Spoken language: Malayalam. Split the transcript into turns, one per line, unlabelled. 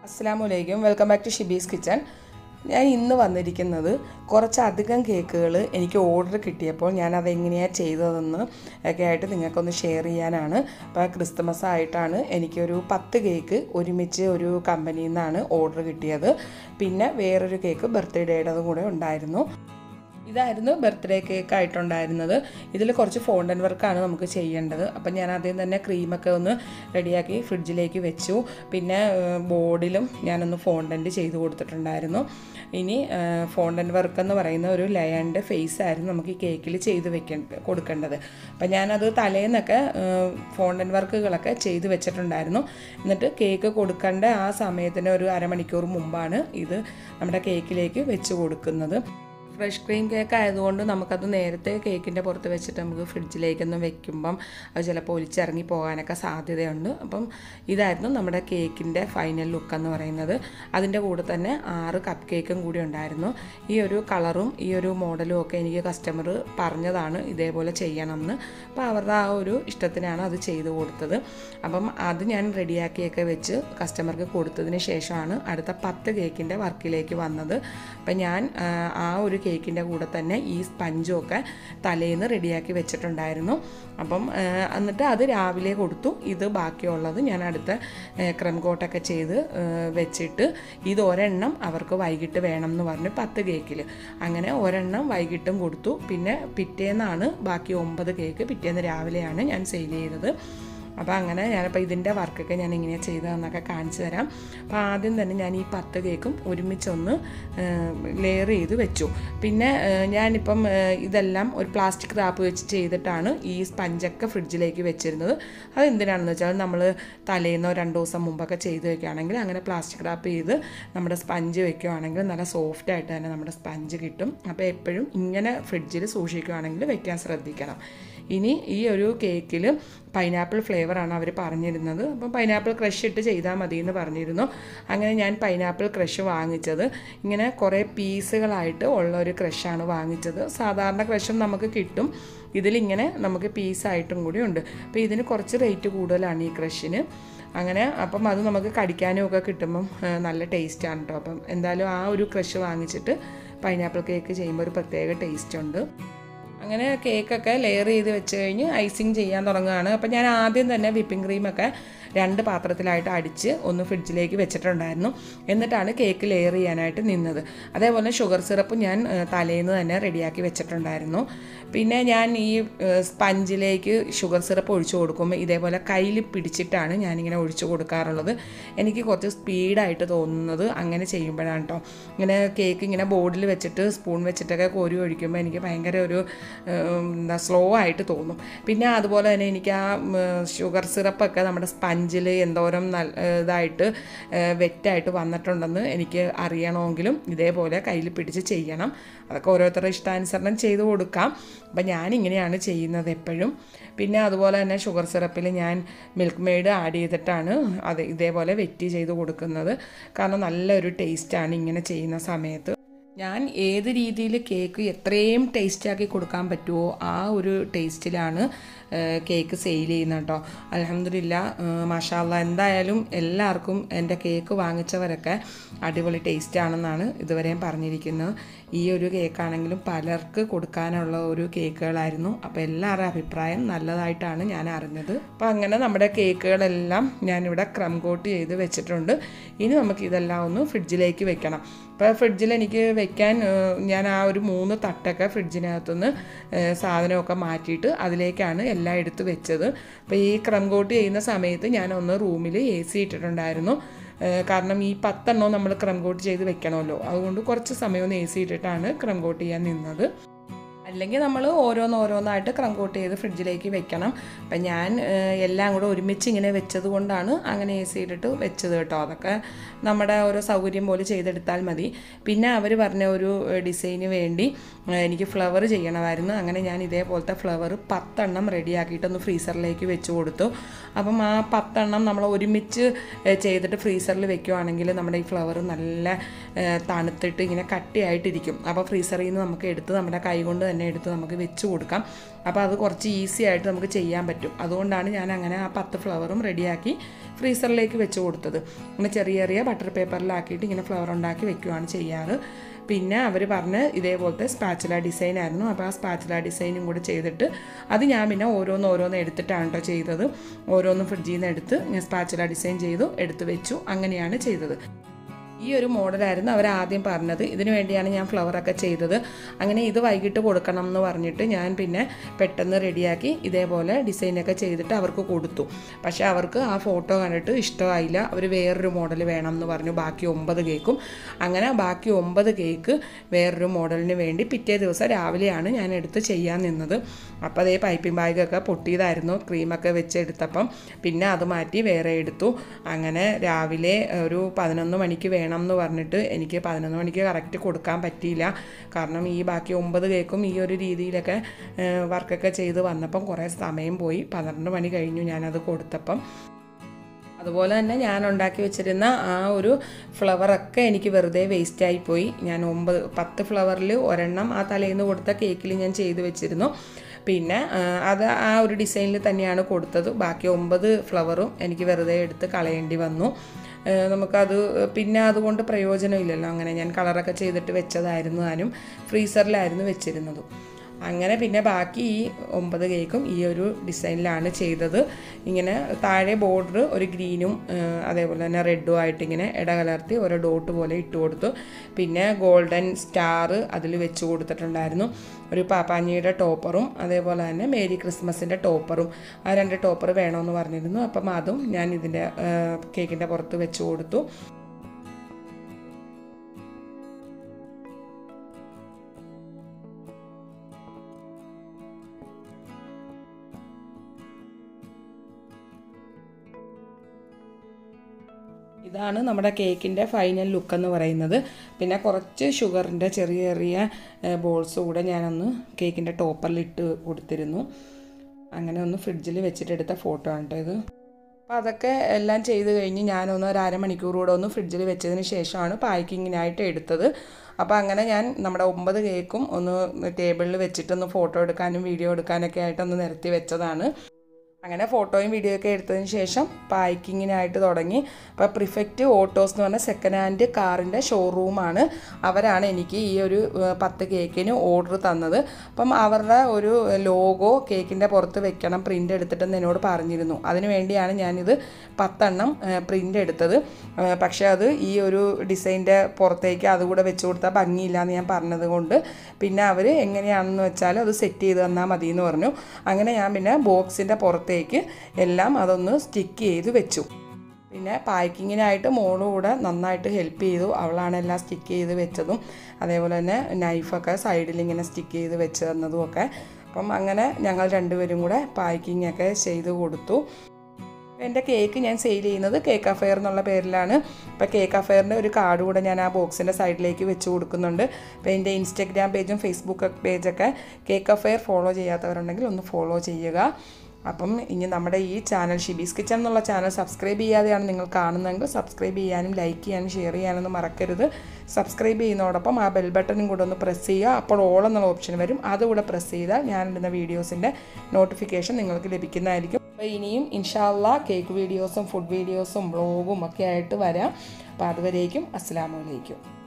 അസ്സാം വലൈക്കും welcome back to Shibi's kitchen ഞാൻ ഇന്ന് വന്നിരിക്കുന്നത് കുറച്ചധികം കേക്കുകൾ എനിക്ക് ഓർഡർ കിട്ടിയപ്പോൾ ഞാൻ അതെങ്ങനെയാണ് ചെയ്തതെന്ന് ഒക്കെ ആയിട്ട് നിങ്ങൾക്കൊന്ന് ഷെയർ ചെയ്യാനാണ് അപ്പോൾ ക്രിസ്മസ് ആയിട്ടാണ് എനിക്കൊരു പത്ത് കേക്ക് ഒരുമിച്ച് ഒരു കമ്പനിയിൽ നിന്നാണ് ഓർഡർ കിട്ടിയത് പിന്നെ വേറൊരു കേക്ക് ബർത്ത്ഡേയുടേതും കൂടെ ഉണ്ടായിരുന്നു ഇതായിരുന്നു ബർത്ത്ഡേ കേക്ക് ആയിട്ടുണ്ടായിരുന്നത് ഇതിൽ കുറച്ച് ഫോണ്ടൻ വർക്കാണ് നമുക്ക് ചെയ്യേണ്ടത് അപ്പം ഞാൻ ആദ്യം തന്നെ ക്രീമൊക്കെ ഒന്ന് റെഡിയാക്കി ഫ്രിഡ്ജിലേക്ക് വെച്ചു പിന്നെ ബോർഡിലും ഞാനൊന്ന് ഫോണ്ടൻറ്റ് ചെയ്ത് കൊടുത്തിട്ടുണ്ടായിരുന്നു ഇനി ഫോണ്ടൻ വർക്ക് എന്ന് പറയുന്ന ഒരു ലയൻ്റെ ഫേസ് ആയിരുന്നു നമുക്ക് ഈ കേക്കിൽ ചെയ്ത് വെക്കേണ്ട കൊടുക്കേണ്ടത് അപ്പം ഞാനത് തലേന്നൊക്കെ ഫോണ്ടൻ വർക്കുകളൊക്കെ ചെയ്ത് വെച്ചിട്ടുണ്ടായിരുന്നു എന്നിട്ട് കേക്ക് കൊടുക്കേണ്ട ആ സമയത്തിന് ഒരു അരമണിക്കൂർ മുമ്പാണ് ഇത് നമ്മുടെ കേക്കിലേക്ക് വെച്ച് കൊടുക്കുന്നത് ഫ്രഷ് ക്രീം കേക്ക് ആയതുകൊണ്ട് നമുക്കത് നേരത്തെ കേക്കിൻ്റെ പുറത്ത് വെച്ചിട്ട് നമുക്ക് ഫ്രിഡ്ജിലേക്കൊന്നും വെക്കുമ്പം അത് ചിലപ്പോൾ ഒലിച്ചിറങ്ങി പോകാനൊക്കെ സാധ്യതയുണ്ട് അപ്പം ഇതായിരുന്നു നമ്മുടെ കേക്കിൻ്റെ ഫൈനൽ ലുക്ക് എന്ന് പറയുന്നത് അതിൻ്റെ കൂടെ തന്നെ ആറ് കപ്പ് കേക്കും കൂടി ഉണ്ടായിരുന്നു ഈ ഒരു കളറും ഈ ഒരു മോഡലും ഒക്കെ എനിക്ക് കസ്റ്റമർ പറഞ്ഞതാണ് ഇതേപോലെ ചെയ്യണമെന്ന് അപ്പോൾ അവരുടെ ആ ഒരു ഇഷ്ടത്തിനാണ് അത് ചെയ്ത് കൊടുത്തത് അപ്പം അത് ഞാൻ റെഡിയാക്കിയൊക്കെ വെച്ച് കസ്റ്റമർക്ക് കൊടുത്തതിന് ശേഷമാണ് അടുത്ത പത്ത് കേക്കിൻ്റെ വർക്കിലേക്ക് വന്നത് അപ്പം ഞാൻ ആ ഒരു കേക്കിൻ്റെ കൂടെ തന്നെ ഈ സ്പഞ്ചും ഒക്കെ തലേന്ന് റെഡിയാക്കി വെച്ചിട്ടുണ്ടായിരുന്നു അപ്പം എന്നിട്ട് അത് രാവിലെ കൊടുത്തു ഇത് ബാക്കിയുള്ളത് ഞാൻ അടുത്ത ക്രം കോട്ടൊക്കെ ചെയ്ത് വെച്ചിട്ട് ഇത് ഒരെണ്ണം അവർക്ക് വൈകിട്ട് വേണം എന്ന് പറഞ്ഞ് പത്ത് കേക്കിൽ അങ്ങനെ ഒരെണ്ണം വൈകിട്ടും കൊടുത്തു പിന്നെ പിറ്റേന്നാണ് ബാക്കി ഒമ്പത് കേക്ക് പിറ്റേന്ന് രാവിലെയാണ് ഞാൻ സെയിൽ ചെയ്തത് അപ്പോൾ അങ്ങനെ ഞാനിപ്പോൾ ഇതിൻ്റെ വർക്കൊക്കെ ഞാൻ എങ്ങനെയാണ് ചെയ്തതെന്നൊക്കെ കാണിച്ചു തരാം അപ്പോൾ ആദ്യം തന്നെ ഞാൻ ഈ പത്ത് കേക്കും ഒരുമിച്ചൊന്ന് ലെയർ ചെയ്ത് വെച്ചു പിന്നെ ഞാനിപ്പം ഇതെല്ലാം ഒരു പ്ലാസ്റ്റിക് റാപ്പ് വെച്ച് ചെയ്തിട്ടാണ് ഈ സ്പഞ്ചൊക്കെ ഫ്രിഡ്ജിലേക്ക് വെച്ചിരുന്നത് അത് എന്തിനാണെന്ന് വെച്ചാൽ നമ്മൾ തലേന്നോ രണ്ട് ദിവസം മുമ്പൊക്കെ ചെയ്ത് വെക്കുകയാണെങ്കിൽ അങ്ങനെ പ്ലാസ്റ്റിക് റാപ്പ് ചെയ്ത് നമ്മുടെ സ്പഞ്ച് വെക്കുകയാണെങ്കിൽ നല്ല സോഫ്റ്റ് ആയിട്ട് തന്നെ നമ്മുടെ സ്പഞ്ച് കിട്ടും അപ്പോൾ എപ്പോഴും ഇങ്ങനെ ഫ്രിഡ്ജിൽ സൂക്ഷിക്കുകയാണെങ്കിൽ വെക്കാൻ ശ്രദ്ധിക്കണം ഇനി ഈ ഒരു കേക്കിൽ പൈനാപ്പിൾ ഫ്ലേവറാണ് അവർ പറഞ്ഞിരുന്നത് അപ്പം പൈനാപ്പിൾ ക്രഷ് ഇട്ട് ചെയ്താൽ മതി എന്ന് പറഞ്ഞിരുന്നു അങ്ങനെ ഞാൻ പൈനാപ്പിൾ ക്രഷ് വാങ്ങിച്ചത് ഇങ്ങനെ കുറേ പീസുകളായിട്ട് ഉള്ള ഒരു ക്രഷാണ് വാങ്ങിച്ചത് സാധാരണ ക്രഷും നമുക്ക് കിട്ടും ഇതിലിങ്ങനെ നമുക്ക് പീസായിട്ടും കൂടി ഉണ്ട് അപ്പോൾ ഇതിന് കുറച്ച് റേറ്റ് കൂടുതലാണ് ഈ ക്രഷിന് അങ്ങനെ അപ്പം അത് നമുക്ക് കടിക്കാനും ഒക്കെ കിട്ടുമ്പം നല്ല ടേസ്റ്റാണ് കേട്ടോ അപ്പം എന്തായാലും ആ ഒരു ക്രഷ് വാങ്ങിച്ചിട്ട് പൈനാപ്പിൾ കേക്ക് ചെയ്യുമ്പോൾ ഒരു പ്രത്യേക ടേസ്റ്റ് ഉണ്ട് അങ്ങനെ കേക്കൊക്കെ ലെയർ ചെയ്ത് വെച്ച് കഴിഞ്ഞ് ഐസിങ് ചെയ്യാൻ തുടങ്ങുകയാണ് അപ്പോൾ ഞാൻ ആദ്യം തന്നെ വിപ്പിംഗ് ക്രീമൊക്കെ രണ്ട് പാത്രത്തിലായിട്ട് അടിച്ച് ഒന്ന് ഫ്രിഡ്ജിലേക്ക് വെച്ചിട്ടുണ്ടായിരുന്നു എന്നിട്ടാണ് കേക്ക് ലെയർ ചെയ്യാനായിട്ട് നിന്നത് അതേപോലെ ഷുഗർ സിറപ്പ് ഞാൻ തലേന്ന് തന്നെ റെഡിയാക്കി വെച്ചിട്ടുണ്ടായിരുന്നു പിന്നെ ഞാൻ ഈ സ്പഞ്ചിലേക്ക് ഷുഗർ സിറപ്പ് ഒഴിച്ചു കൊടുക്കുമ്പോൾ ഇതേപോലെ കയ്യിൽ പിടിച്ചിട്ടാണ് ഞാനിങ്ങനെ ഒഴിച്ചു കൊടുക്കാറുള്ളത് എനിക്ക് കുറച്ച് സ്പീഡായിട്ട് തോന്നുന്നത് അങ്ങനെ ചെയ്യുമ്പോഴാണ് കേട്ടോ ഇങ്ങനെ കേക്ക് ഇങ്ങനെ ബോർഡിൽ വെച്ചിട്ട് സ്പൂൺ വെച്ചിട്ടൊക്കെ കോരി ഒഴിക്കുമ്പോൾ എനിക്ക് ഭയങ്കര ഒരു എന്താ സ്ലോ ആയിട്ട് തോന്നും പിന്നെ അതുപോലെ തന്നെ എനിക്ക് ആ ഷുഗർ സിറപ്പൊക്കെ നമ്മുടെ സ്പഞ്ചിൽ എന്തോരം നല്ല ഇതായിട്ട് വെറ്റായിട്ട് വന്നിട്ടുണ്ടെന്ന് എനിക്ക് അറിയണമെങ്കിലും ഇതേപോലെ കയ്യിൽ പിടിച്ച് ചെയ്യണം അതൊക്കെ ഓരോരുത്തരുടെ ഇഷ്ടാനുസരണം ചെയ്ത് കൊടുക്കാം അപ്പം ഞാനിങ്ങനെയാണ് ചെയ്യുന്നത് എപ്പോഴും പിന്നെ അതുപോലെ തന്നെ ഷുഗർ സിറപ്പിൽ ഞാൻ മിൽക്ക് മെയ്ഡ് ആഡ് ചെയ്തിട്ടാണ് അത് ഇതേപോലെ വെറ്റി ചെയ്ത് കൊടുക്കുന്നത് കാരണം നല്ലൊരു ടേസ്റ്റാണ് ഇങ്ങനെ ചെയ്യുന്ന സമയത്ത് ഞാൻ ഏത് രീതിയിൽ കേക്ക് എത്രയും ടേസ്റ്റാക്കി കൊടുക്കാൻ പറ്റുമോ ആ ഒരു ടേസ്റ്റിലാണ് കേക്ക് സെയിൽ ചെയ്യുന്നത് കേട്ടോ അലഹമില്ല മാഷാല്ല എന്തായാലും എല്ലാവർക്കും എൻ്റെ കേക്ക് വാങ്ങിച്ചവരൊക്കെ അടിപൊളി ടേസ്റ്റ് ആണെന്നാണ് ഇതുവരെയും പറഞ്ഞിരിക്കുന്നത് ഈ ഒരു കേക്കാണെങ്കിലും പലർക്ക് കൊടുക്കാനുള്ള ഒരു കേക്കുകളായിരുന്നു അപ്പോൾ എല്ലാവരുടെ അഭിപ്രായം നല്ലതായിട്ടാണ് ഞാൻ അറിഞ്ഞത് അപ്പോൾ അങ്ങനെ നമ്മുടെ കേക്കുകളെല്ലാം ഞാനിവിടെ ക്രം കോട്ട് ചെയ്ത് വെച്ചിട്ടുണ്ട് ഇനി നമുക്ക് ഇതെല്ലാം ഒന്ന് ഫ്രിഡ്ജിലേക്ക് വെക്കണം ഇപ്പോൾ ഫ്രിഡ്ജിൽ എനിക്ക് വെക്കാൻ ഞാൻ ആ ഒരു മൂന്ന് തട്ടൊക്കെ ഫ്രിഡ്ജിനകത്തുനിന്ന് സാധനമൊക്കെ മാറ്റിയിട്ട് അതിലേക്കാണ് എല്ലാം എടുത്ത് വെച്ചത് അപ്പോൾ ഈ ക്രം കോട്ട് ചെയ്യുന്ന സമയത്ത് ഞാൻ ഒന്ന് റൂമിൽ എ സി ഇട്ടിട്ടുണ്ടായിരുന്നു കാരണം ഈ പത്തെണ്ണം നമ്മൾ ക്രം കോട്ട് ചെയ്ത് വെക്കണമല്ലോ അതുകൊണ്ട് കുറച്ച് സമയം ഒന്ന് എ സി ഇട്ടിട്ടാണ് ക്രം കോട്ട് ചെയ്യാൻ നിന്നത് അല്ലെങ്കിൽ നമ്മൾ ഓരോന്ന് ഓരോന്നായിട്ട് ക്രം കോട്ട് ചെയ്ത് ഫ്രിഡ്ജിലേക്ക് വെക്കണം അപ്പം ഞാൻ എല്ലാം കൂടെ ഒരുമിച്ച് ഇങ്ങനെ വെച്ചത് കൊണ്ടാണ് അങ്ങനെ എ സി ഇട്ടിട്ട് വെച്ചത് കേട്ടോ അതൊക്കെ നമ്മുടെ ഓരോ സൗകര്യം പോലെ ചെയ്തെടുത്താൽ മതി പിന്നെ അവർ പറഞ്ഞ ഒരു ഡിസൈന് വേണ്ടി എനിക്ക് ഫ്ലവർ ചെയ്യണമായിരുന്നു അങ്ങനെ ഞാൻ ഇതേപോലത്തെ ഫ്ലവർ പത്തെണ്ണം റെഡിയാക്കിയിട്ടൊന്ന് ഫ്രീസറിലേക്ക് വെച്ച് കൊടുത്തു അപ്പം ആ പത്തെണ്ണം നമ്മൾ ഒരുമിച്ച് ചെയ്തിട്ട് ഫ്രീസറിൽ വെക്കുവാണെങ്കിൽ നമ്മുടെ ഈ ഫ്ലവർ നല്ല തണുത്തിട്ട് ഇങ്ങനെ കട്ടിയായിട്ടിരിക്കും അപ്പോൾ ഫ്രീസറിൽ നിന്ന് നമുക്ക് എടുത്ത് നമ്മുടെ കൈ കൊണ്ട് തന്നെ എടുത്ത് നമുക്ക് വെച്ച് കൊടുക്കാം അപ്പോൾ അത് കുറച്ച് ഈസി ആയിട്ട് നമുക്ക് ചെയ്യാൻ പറ്റും അതുകൊണ്ടാണ് ഞാൻ അങ്ങനെ ആ പത്ത് ഫ്ലവറും റെഡിയാക്കി ഫ്രീസറിലേക്ക് വെച്ച് കൊടുത്തത് ഇങ്ങനെ ചെറിയ ചെറിയ ബട്ടർ പേപ്പറിലാക്കിയിട്ട് ഇങ്ങനെ ഫ്ലവർ ഉണ്ടാക്കി വെക്കുകയാണ് ചെയ്യാറ് പിന്നെ അവർ പറഞ്ഞ് ഇതേപോലത്തെ സ്പാച്ചുല ഡിസൈൻ ആയിരുന്നു അപ്പോൾ ആ സ്പാച്ചുല ഡിസൈനും കൂടി ചെയ്തിട്ട് അത് ഞാൻ പിന്നെ ഓരോന്ന് ഓരോന്ന് എടുത്തിട്ടാണ് കേട്ടോ ചെയ്തത് ഓരോന്നും ഫ്രിഡ്ജിൽ നിന്ന് എടുത്ത് ഞാൻ സ്പാച്ചുല ഡിസൈൻ ചെയ്തു എടുത്ത് വെച്ചു അങ്ങനെയാണ് ചെയ്തത് ഈ ഒരു മോഡലായിരുന്നു അവർ ആദ്യം പറഞ്ഞത് ഇതിനു വേണ്ടിയാണ് ഞാൻ ഫ്ലവറൊക്കെ ചെയ്തത് അങ്ങനെ ഇത് വൈകിട്ട് കൊടുക്കണം എന്ന് പറഞ്ഞിട്ട് ഞാൻ പിന്നെ പെട്ടെന്ന് റെഡിയാക്കി ഇതേപോലെ ഡിസൈനൊക്കെ ചെയ്തിട്ട് അവർക്ക് കൊടുത്തു പക്ഷേ അവർക്ക് ആ ഫോട്ടോ കണ്ടിട്ട് ഇഷ്ടമായില്ല അവർ വേറൊരു മോഡൽ വേണം എന്ന് പറഞ്ഞു ബാക്കി ഒമ്പത് കേക്കും അങ്ങനെ ബാക്കി ഒമ്പത് കേക്ക് വേറൊരു മോഡലിന് വേണ്ടി പിറ്റേ ദിവസം രാവിലെയാണ് ഞാൻ എടുത്ത് ചെയ്യാൻ നിന്നത് അപ്പോൾ അതേ പൈപ്പിംഗ് ബാഗൊക്കെ പൊട്ടിയതായിരുന്നു ക്രീമൊക്കെ വെച്ചെടുത്തപ്പം പിന്നെ അത് മാറ്റി വേറെ എടുത്തു അങ്ങനെ രാവിലെ ഒരു പതിനൊന്ന് മണിക്ക് വേണം എന്ന് പറഞ്ഞിട്ട് എനിക്ക് പതിനൊന്ന് മണിക്ക് കറക്റ്റ് കൊടുക്കാൻ പറ്റിയില്ല കാരണം ഈ ബാക്കി ഒമ്പത് കേക്കും ഈ ഒരു രീതിയിലൊക്കെ വർക്കൊക്കെ ചെയ്ത് വന്നപ്പം കുറേ സമയം പോയി പന്ത്രണ്ട് മണി കഴിഞ്ഞു ഞാനത് കൊടുത്തപ്പം അതുപോലെ തന്നെ ഞാൻ ഉണ്ടാക്കി വെച്ചിരുന്ന ആ ഒരു ഫ്ലവറൊക്കെ എനിക്ക് വെറുതെ വേസ്റ്റായി പോയി ഞാൻ ഒമ്പത് പത്ത് ഫ്ലവറിൽ ഒരെണ്ണം ആ തലേന്ന് കൊടുത്ത കേക്കിൽ ഞാൻ ചെയ്ത് വെച്ചിരുന്നു പിന്നെ അത് ആ ഒരു ഡിസൈനിൽ തന്നെയാണ് കൊടുത്തത് ബാക്കി ഒമ്പത് ഫ്ലവറും എനിക്ക് വെറുതെ എടുത്ത് കളയേണ്ടി വന്നു നമുക്കത് പിന്നെ അതുകൊണ്ട് പ്രയോജനമില്ലല്ലോ അങ്ങനെ ഞാൻ കളറൊക്കെ ചെയ്തിട്ട് വെച്ചതായിരുന്നു താനും ഫ്രീസറിലായിരുന്നു വെച്ചിരുന്നതും അങ്ങനെ പിന്നെ ബാക്കി ഈ ഒമ്പത് കേക്കും ഈ ഒരു ഡിസൈനിലാണ് ചെയ്തത് ഇങ്ങനെ താഴെ ബോർഡർ ഒരു ഗ്രീനും അതേപോലെ തന്നെ റെഡും ആയിട്ട് ഇങ്ങനെ ഇടകലർത്തി ഓരോ ഡോട്ട് പോലെ ഇട്ട് കൊടുത്തു പിന്നെ ഗോൾഡൻ സ്റ്റാർ അതിൽ വെച്ച് കൊടുത്തിട്ടുണ്ടായിരുന്നു ഒരു പാപ്പാഞ്ഞിയുടെ ടോപ്പറും അതേപോലെ തന്നെ മേരി ക്രിസ്മസിൻ്റെ ടോപ്പറും ആ രണ്ട് ടോപ്പർ വേണമെന്ന് പറഞ്ഞിരുന്നു അപ്പം അതും ഞാൻ ഇതിൻ്റെ കേക്കിൻ്റെ പുറത്ത് വെച്ച് കൊടുത്തു ഇതാണ് നമ്മുടെ കേക്കിൻ്റെ ഫൈനൽ ലുക്ക് എന്ന് പറയുന്നത് പിന്നെ കുറച്ച് ഷുഗറിൻ്റെ ചെറിയ ചെറിയ ബോൾസ് കൂടെ ഞാനൊന്ന് കേക്കിൻ്റെ ടോപ്പറിൽ ഇട്ട് കൊടുത്തിരുന്നു അങ്ങനെ ഒന്ന് ഫ്രിഡ്ജിൽ വെച്ചിട്ടെടുത്ത ഫോട്ടോ ആണ് കേട്ടോ ഇത് അപ്പോൾ അതൊക്കെ എല്ലാം ചെയ്ത് കഴിഞ്ഞ് ഞാനൊന്ന് ഒരു അരമണിക്കൂർ കൂടെ ഒന്ന് ഫ്രിഡ്ജിൽ വെച്ചതിന് ശേഷമാണ് പാക്കിങ്ങിനായിട്ട് എടുത്തത് അപ്പോൾ അങ്ങനെ ഞാൻ നമ്മുടെ ഒമ്പത് കേക്കും ഒന്ന് ടേബിളിൽ വെച്ചിട്ടൊന്ന് ഫോട്ടോ എടുക്കാനും വീഡിയോ എടുക്കാനൊക്കെ ആയിട്ടൊന്ന് നിരത്തി വെച്ചതാണ് അങ്ങനെ ഫോട്ടോയും വീഡിയോ ഒക്കെ എടുത്തതിന് ശേഷം പാക്കിങ്ങിനായിട്ട് തുടങ്ങി അപ്പോൾ പ്രിഫെക്റ്റ് ഓട്ടോസ് എന്ന് പറഞ്ഞ സെക്കൻഡ് ഹാൻഡ് കാറിൻ്റെ ഷോറൂമാണ് അവരാണ് എനിക്ക് ഈ ഒരു പത്ത് കേക്കിന് ഓർഡർ തന്നത് അപ്പം അവരുടെ ഒരു ലോഗോ കേക്കിൻ്റെ പുറത്ത് വെക്കണം പ്രിൻ്റ് എടുത്തിട്ടെന്ന് എന്നോട് പറഞ്ഞിരുന്നു അതിന് വേണ്ടിയാണ് ഞാനിത് പത്തെണ്ണം പ്രിൻ്റ് എടുത്തത് പക്ഷേ അത് ഈ ഒരു ഡിസൈൻ്റെ പുറത്തേക്ക് അതുകൂടെ വെച്ച് കൊടുത്താൽ ഭംഗിയില്ല എന്ന് ഞാൻ പറഞ്ഞത് കൊണ്ട് പിന്നെ അവർ എങ്ങനെയാണെന്ന് വെച്ചാൽ അത് സെറ്റ് ചെയ്ത് തന്നാൽ മതി എന്ന് പറഞ്ഞു അങ്ങനെ ഞാൻ പിന്നെ ബോക്സിൻ്റെ പുറത്ത് പുറത്തേക്ക് എല്ലാം അതൊന്ന് സ്റ്റിക്ക് ചെയ്ത് വെച്ചു പിന്നെ പാക്കിങ്ങിനായിട്ട് മോളും കൂടെ നന്നായിട്ട് ഹെൽപ്പ് ചെയ്തു അവളാണ് എല്ലാം സ്റ്റിക്ക് ചെയ്ത് വെച്ചതും അതേപോലെ തന്നെ നൈഫൊക്കെ സൈഡിൽ ഇങ്ങനെ സ്റ്റിക്ക് ചെയ്ത് വെച്ച് തന്നതും ഒക്കെ അപ്പം അങ്ങനെ ഞങ്ങൾ രണ്ടുപേരും കൂടെ പാക്കിംഗ് ഒക്കെ ചെയ്ത് കൊടുത്തു എൻ്റെ കേക്ക് ഞാൻ സെയിൽ ചെയ്യുന്നത് കേക്ക് അഫെയർ എന്നുള്ള പേരിലാണ് അപ്പോൾ കേക്ക് അഫെയറിൻ്റെ ഒരു കാർഡ് കൂടെ ഞാൻ ആ ബോക്സിൻ്റെ സൈഡിലേക്ക് വെച്ച് കൊടുക്കുന്നുണ്ട് അപ്പോൾ എൻ്റെ ഇൻസ്റ്റഗ്രാം പേജും ഫേസ്ബുക്ക് പേജൊക്കെ കേക്ക് അഫെയർ ഫോളോ ചെയ്യാത്തവരുണ്ടെങ്കിൽ ഒന്ന് ഫോളോ ചെയ്യുക അപ്പം ഇനി നമ്മുടെ ഈ ചാനൽ ഷിബീസ് കിച്ചൺ എന്നുള്ള ചാനൽ സബ്സ്ക്രൈബ് ചെയ്യാതെയാണ് നിങ്ങൾ കാണുന്നതെങ്കിൽ സബ്സ്ക്രൈബ് ചെയ്യാനും ലൈക്ക് ചെയ്യാനും ഷെയർ ചെയ്യാനൊന്നും മറക്കരുത് സബ്സ്ക്രൈബ് ചെയ്യുന്നതോടൊപ്പം ആ ബെൽ ബട്ടണും കൂടെ ഒന്ന് പ്രസ് ചെയ്യുക അപ്പോൾ ഓൾ എന്നുള്ള ഓപ്ഷൻ വരും അതുകൂടെ പ്രസ് ചെയ്താൽ ഞാനിടുന്ന വീഡിയോസിൻ്റെ നോട്ടിഫിക്കേഷൻ നിങ്ങൾക്ക് ലഭിക്കുന്നതായിരിക്കും അപ്പോൾ ഇനിയും ഇൻഷാല്ല കേക്ക് വീഡിയോസും ഫുഡ് വീഡിയോസും ബ്ലോഗും ഒക്കെ ആയിട്ട് വരാം അപ്പോൾ അതുവരേക്കും അസ്സാമലൈക്കും